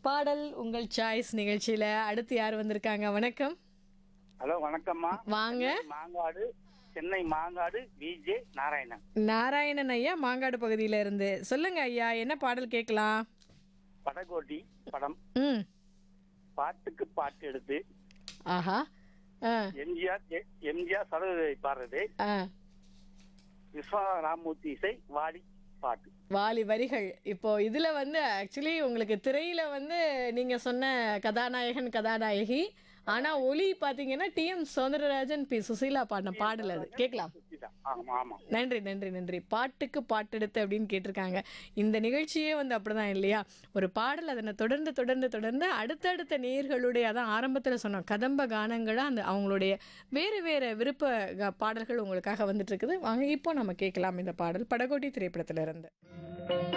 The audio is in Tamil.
பாடல் உங்கள் சாய்ஸ் நிகழ்ச்சியில அடுத்து யார் வந்திருக்காங்க வணக்கம் ஹலோ வணக்கம்மா வாங்க மாங்காடு சென்னை மாங்காடு விஜே நாராயணன் நாராயணன் ஐயா மாங்காடு பகுதியில இருந்து சொல்லுங்க ஐயா என்ன பாடல் கேட்கலாம் படகோட்டி படம் ம் பாட்டுக்கு பாட்டு எடுத்து ஆஹா ஆ எம்ஜிஆர் எ- எம்ஜிஆர் சரோஜை பாடுறது ஆ விஸ்வநாத ராமூர்த்தி இசை வாடி பாட்டு வாலி வரிகள் இப்போ இதுல வந்து ஆக்சுவலி உங்களுக்கு திரையில வந்து நீங்க சொன்ன கதாநாயகன் கதாநாயகி ஆனா ஒலி பாத்தீங்கன்னா T M Soundararajan P Susheela பாடின பாடல் அது கேட்கலாம் சுத்திதான். ஆமா ஆமா நன்றி நன்றி நன்றி பாட்டுக்கு பாட்டெடுத்து அப்படின்னு கேட்டிருக்காங்க இந்த நிகழ்ச்சியே வந்து அப்படிதான் இல்லையா ஒரு பாடல் அதனை தொடர்ந்து தொடர்ந்து தொடர்ந்து அடுத்தடுத்த நேர்களுடைய அதான் ஆரம்பத்தில் சொன்னோம் கதம்ப கானங்களாக அந்த அவங்களுடைய வேறு வேறு விருப்ப க- பாடல்கள் உங்களுக்காக வந்துட்டு இருக்குது வாங்க இப்போ நம்ம கேட்கலாம் இந்த பாடல் படகோட்டி திரைப்படத்துல இருந்து